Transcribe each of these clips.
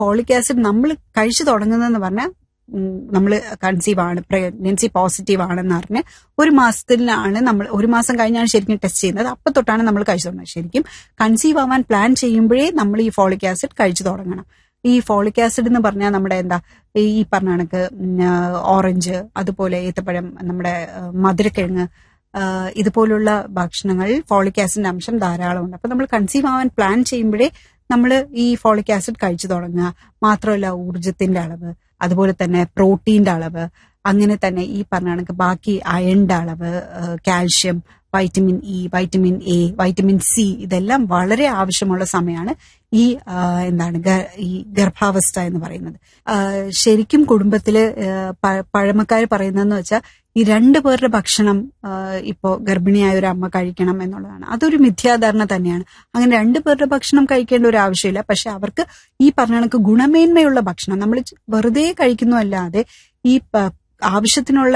folic acid നമ്മൾ കഴിച്ചു തുടങ്ങുന്നതെന്ന് പറഞ്ഞാൽ നമ്മൾ കൺസീവ് ആണ് പ്രഗ്നൻസി പോസിറ്റീവ് ആണെന്ന് അറിഞ്ഞ് ഒരു മാസത്തിലാണ് നമ്മൾ ഒരു മാസം കഴിഞ്ഞാണ് ശരിക്കും ടെസ്റ്റ് ചെയ്യുന്നത് അപ്പൊ തൊട്ടാണ് നമ്മൾ കഴിച്ചു തുടങ്ങുന്നത് ശരിക്കും കൺസീവ് ആവാൻ പ്ലാൻ ചെയ്യുമ്പോഴേ നമ്മൾ ഈ ഫോളിക് ആസിഡ് കഴിച്ചു തുടങ്ങണം ഈ ഫോളിക് ആസിഡ് എന്ന് പറഞ്ഞാൽ നമ്മുടെ എന്താ ഈ പറഞ്ഞ കണക്ക് ഓറഞ്ച് അതുപോലെ ഏത്തപ്പഴം നമ്മുടെ മധുരക്കിഴങ്ങ് ഇതുപോലുള്ള ഭക്ഷണങ്ങളിൽ ഫോളിക് ആസിഡിന്റെ അംശം ധാരാളമുണ്ട് അപ്പൊ നമ്മൾ കൺസീവ് ആവാൻ പ്ലാൻ ചെയ്യുമ്പോഴേ നമ്മൾ ഈ ഫോളിക് ആസിഡ് കഴിച്ചു തുടങ്ങുക മാത്രമല്ല ഊർജത്തിന്റെ അളവ് അതുപോലെ തന്നെ പ്രോട്ടീന്റെ അളവ് അങ്ങനെ തന്നെ ഈ പറഞ്ഞ കണക്ക് ബാക്കി അയണിന്റെ അളവ് calcium vitamin E vitamin A vitamin C ഇതെല്ലാം വളരെ ആവശ്യമുള്ള സമയമാണ് ഈ എന്താണ് ഈ ഗർഭാവസ്ഥ എന്ന് പറയുന്നത് ശരിക്കും കുടുംബത്തില് പഴമക്കാർ പറയുന്നതെന്ന് വെച്ചാൽ ഈ രണ്ടു പേരുടെ ഭക്ഷണം ഇപ്പോ ഗർഭിണിയായ ഒരു അമ്മ കഴിക്കണം എന്നുള്ളതാണ് അതൊരു മിഥ്യാധാരണ തന്നെയാണ് അങ്ങനെ രണ്ടു പേരുടെ ഭക്ഷണം കഴിക്കേണ്ട ഒരു ആവശ്യമില്ല പക്ഷെ അവർക്ക് ഈ പറഞ്ഞ കണക്ക് ഗുണമേന്മയുള്ള ഭക്ഷണം നമ്മൾ വെറുതെ കഴിക്കുന്നു അല്ലാതെ ഈ ആവശ്യത്തിനുള്ള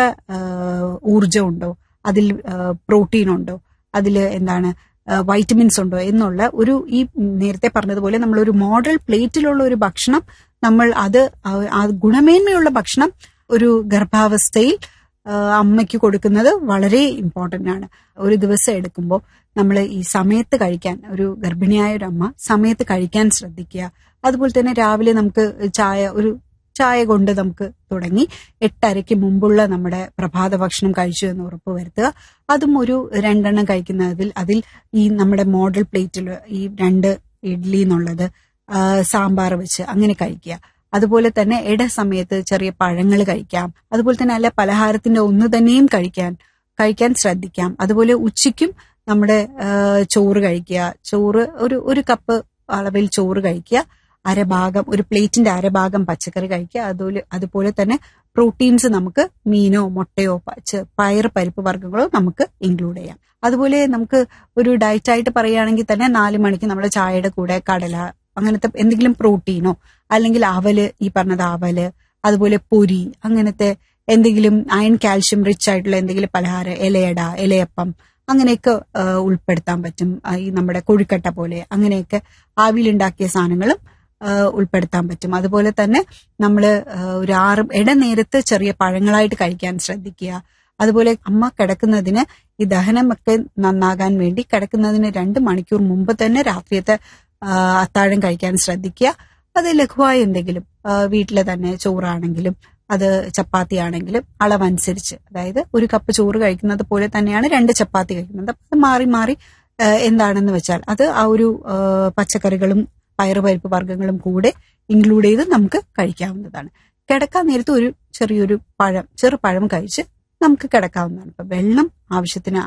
ഊർജം ഉണ്ടോ അതിൽ പ്രോട്ടീൻ ഉണ്ടോ അതിൽ എന്താണ് വൈറ്റമിൻസ് ഉണ്ടോ എന്നുള്ള ഒരു ഈ നേരത്തെ പറഞ്ഞതുപോലെ നമ്മൾ ഒരു മോഡൽ പ്ലേറ്റിലുള്ള ഒരു ഭക്ഷണം നമ്മൾ അത് ഗുണമേന്മയുള്ള ഭക്ഷണം ഒരു ഗർഭാവസ്ഥയിൽ അമ്മയ്ക്ക് കൊടുക്കുന്നത് വളരെ ഇമ്പോർട്ടന്റ് ആണ് ഒരു ദിവസം എടുക്കുമ്പോൾ നമ്മൾ ഈ സമയത്ത് കഴിക്കാൻ ഒരു ഗർഭിണിയായ ഒരു അമ്മ സമയത്ത് കഴിക്കാൻ ശ്രദ്ധിക്കുക അതുപോലെ തന്നെ രാവിലെ നമുക്ക് ചായ ഒരു ചായ കൊണ്ട് നമുക്ക് തുടങ്ങി എട്ടരയ്ക്ക് മുമ്പുള്ള നമ്മുടെ പ്രഭാത ഭക്ഷണം കഴിച്ചു എന്ന് ഉറപ്പ് വരുത്തുക അതും ഒരു രണ്ടെണ്ണം കഴിക്കുന്നതിൽ അതിൽ ഈ നമ്മുടെ മോഡൽ പ്ലേറ്റിൽ ഈ രണ്ട് ഇഡ്ലി എന്നുള്ളത് സാമ്പാർ വെച്ച് അങ്ങനെ കഴിക്കുക അതുപോലെ തന്നെ ഇട സമയത്ത് ചെറിയ പഴങ്ങൾ കഴിക്കാം അതുപോലെ തന്നെ അല്ല പലഹാരത്തിന്റെ ഒന്ന് തന്നെയും കഴിക്കാൻ കഴിക്കാൻ ശ്രദ്ധിക്കാം അതുപോലെ ഉച്ചയ്ക്കും നമ്മുടെ ചോറ് കഴിക്കുക ചോറ് ഒരു ഒരു കപ്പ് അളവിൽ ചോറ് കഴിക്കുക അരഭാഗം ഒരു പ്ലേറ്റിന്റെ അരഭാഗം പച്ചക്കറി കഴിക്കുക അതുപോലെ അതുപോലെ തന്നെ പ്രോട്ടീൻസ് നമുക്ക് മീനോ മുട്ടയോ പയർ പരിപ്പ് വർഗ്ഗങ്ങളോ നമുക്ക് ഇൻക്ലൂഡ് ചെയ്യാം അതുപോലെ നമുക്ക് ഒരു ഡയറ്റ് ആയിട്ട് പറയുകയാണെങ്കിൽ തന്നെ നാല് മണിക്ക് നമ്മുടെ ചായയുടെ കൂടെ കടല അങ്ങനത്തെ എന്തെങ്കിലും പ്രോട്ടീനോ അല്ലെങ്കിൽ അവല് ഈ പറഞ്ഞത് അവല് അതുപോലെ പൊരി അങ്ങനത്തെ എന്തെങ്കിലും അയൺ കാൽഷ്യം റിച്ച് ആയിട്ടുള്ള എന്തെങ്കിലും പലഹാരം ഇലയട ഇലയപ്പം അങ്ങനെയൊക്കെ ഉൾപ്പെടുത്താൻ പറ്റും ഈ നമ്മുടെ കൊഴുക്കട്ട പോലെ അങ്ങനെയൊക്കെ ആവിയിലുണ്ടാക്കിയ സാധനങ്ങളും ഉൾപ്പെടുത്താൻ പറ്റും അതുപോലെ തന്നെ നമ്മൾ ഒരു ആറ് ഇടനേരത്ത് ചെറിയ പഴങ്ങളായിട്ട് കഴിക്കാൻ ശ്രദ്ധിക്കുക അതുപോലെ അമ്മ കിടക്കുന്നതിന് ഈ ദഹനമൊക്കെ നന്നാകാൻ വേണ്ടി കിടക്കുന്നതിന് രണ്ട് മണിക്കൂർ മുമ്പ് തന്നെ രാത്രിയത്തെ അത്താഴം കഴിക്കാൻ ശ്രദ്ധിക്കുക അത് ലഘുവായ എന്തെങ്കിലും വീട്ടിലെ തന്നെ ചോറാണെങ്കിലും അത് ചപ്പാത്തി ആണെങ്കിലും അളവനുസരിച്ച് അതായത് ഒരു കപ്പ് ചോറ് കഴിക്കുന്നത് പോലെ തന്നെയാണ് രണ്ട് ചപ്പാത്തി കഴിക്കുന്നത് അത് മാറി മാറി എന്താണെന്ന് വെച്ചാൽ അത് ആ ഒരു പച്ചക്കറികളും പയറുപരിപ്പ് വർഗ്ഗങ്ങളും കൂടെ ഇൻക്ലൂഡ് ചെയ്ത് നമുക്ക് കഴിക്കാവുന്നതാണ് കിടക്കാൻ നേരത്ത് ഒരു ചെറിയൊരു പഴം ചെറു പഴം കഴിച്ച് നമുക്ക് കിടക്കാവുന്നതാണ് ഇപ്പൊ വെള്ളം ആവശ്യത്തിന്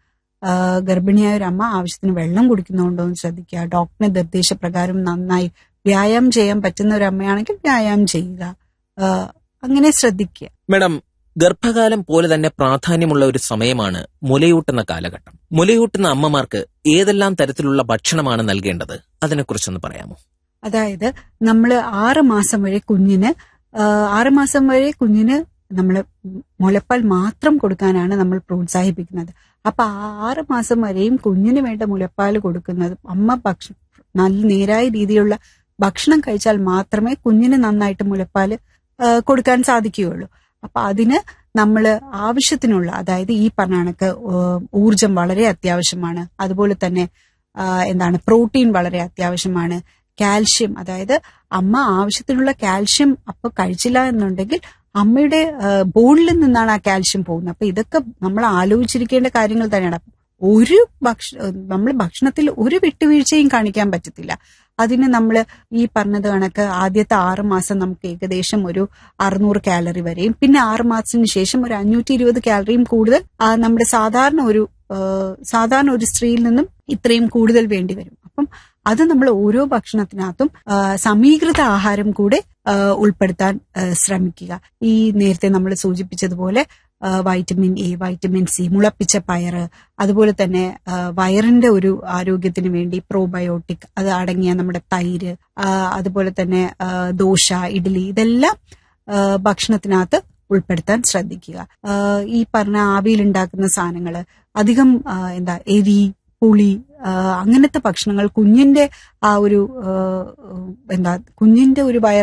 ഗർഭിണിയായ ഒരു അമ്മ ആവശ്യത്തിന് വെള്ളം കുടിക്കുന്നുണ്ടോ എന്ന് ശ്രദ്ധിക്കുക ഡോക്ടറിന്റെ നിർദ്ദേശപ്രകാരം നന്നായി വ്യായാമം ചെയ്യാൻ പറ്റുന്ന ഒരു അമ്മയാണെങ്കിൽ വ്യായാമം ചെയ്യുക അങ്ങനെ ശ്രദ്ധിക്കുക മേഡം ഗർഭകാലം പോലെ തന്നെ പ്രാധാന്യമുള്ള ഒരു സമയമാണ് മുലയൂട്ടുന്ന കാലഘട്ടം മുലയൂട്ടുന്ന അമ്മമാർക്ക് ഏതെല്ലാം തരത്തിലുള്ള ഭക്ഷണമാണ് നൽകേണ്ടത് അതിനെക്കുറിച്ചൊന്ന് പറയാമോ അതായത് നമ്മൾ ആറ് മാസം വരെ കുഞ്ഞിന് ആറ് മാസം വരെ കുഞ്ഞിന് നമ്മൾ മുലപ്പാൽ മാത്രം കൊടുക്കാനാണ് നമ്മൾ പ്രോത്സാഹിപ്പിക്കുന്നത് അപ്പൊ ആ ആറ് മാസം വരെയും കുഞ്ഞിന് വേണ്ട മുലപ്പാൽ കൊടുക്കുന്നത് അമ്മ ഭക്ഷണം നല്ല നേരായ രീതിയിലുള്ള ഭക്ഷണം കഴിച്ചാൽ മാത്രമേ കുഞ്ഞിന് നന്നായിട്ട് മുലപ്പാല് കൊടുക്കാൻ സാധിക്കുകയുള്ളൂ അപ്പൊ അതിന് നമ്മൾ ആവശ്യത്തിനുള്ള അതായത് ഈ പറഞ്ഞ കണക്ക് ഊർജം വളരെ അത്യാവശ്യമാണ് അതുപോലെ തന്നെ എന്താണ് പ്രോട്ടീൻ വളരെ അത്യാവശ്യമാണ് കാൽഷ്യം അതായത് അമ്മ ആവശ്യത്തിനുള്ള കാൽഷ്യം അപ്പൊ കഴിച്ചില്ല എന്നുണ്ടെങ്കിൽ അമ്മയുടെ ബോണിൽ നിന്നാണ് ആ കാൽഷ്യം പോകുന്നത് അപ്പൊ ഇതൊക്കെ നമ്മൾ ആലോചിച്ചിരിക്കേണ്ട കാര്യങ്ങൾ തന്നെയാണ് ഒരു ഭക്ഷ നമ്മൾ ഭക്ഷണത്തിൽ ഒരു വിട്ടുവീഴ്ചയും കാണിക്കാൻ പറ്റത്തില്ല അതിന് നമ്മൾ ഈ പറഞ്ഞത് കണക്ക് ആദ്യത്തെ ആറ് മാസം നമുക്ക് ഏകദേശം ഒരു അറുന്നൂറ് കാലറി വരെയും പിന്നെ ആറ് മാസത്തിന് ശേഷം ഒരു അഞ്ഞൂറ്റി ഇരുപത് കാലറിയും കൂടുതൽ നമ്മുടെ സാധാരണ ഒരു സാധാരണ ഒരു സ്ത്രീയിൽ നിന്നും ഇത്രയും കൂടുതൽ വേണ്ടി വരും അപ്പം അത് നമ്മൾ ഓരോ ഭക്ഷണത്തിനകത്തും സമീകൃത ആഹാരം കൂടെ ഉൾപ്പെടുത്താൻ ശ്രമിക്കുക ഈ നേരത്തെ നമ്മൾ സൂചിപ്പിച്ചതുപോലെ വൈറ്റമിൻ എ വൈറ്റമിൻ സി മുളപ്പിച്ച പയറ് അതുപോലെ തന്നെ വയറിന്റെ ഒരു ആരോഗ്യത്തിന് വേണ്ടി പ്രോബയോട്ടിക് അത് അടങ്ങിയ നമ്മുടെ തൈര് അതുപോലെ തന്നെ ദോശ ഇഡ്ഡലി ഇതെല്ലാം ഭക്ഷണത്തിനകത്ത് ഉൾപ്പെടുത്താൻ ശ്രദ്ധിക്കുക ഈ പറഞ്ഞ ആവിയിൽ ഉണ്ടാക്കുന്ന സാധനങ്ങൾ അധികം എന്താ എരി പുളി ആ, അങ്ങനത്തെ ഭക്ഷണങ്ങൾ കുഞ്ഞിന്റെ ആ ഒരു ആ, എന്താ കുഞ്ഞിന്റെ ഒരു വയർ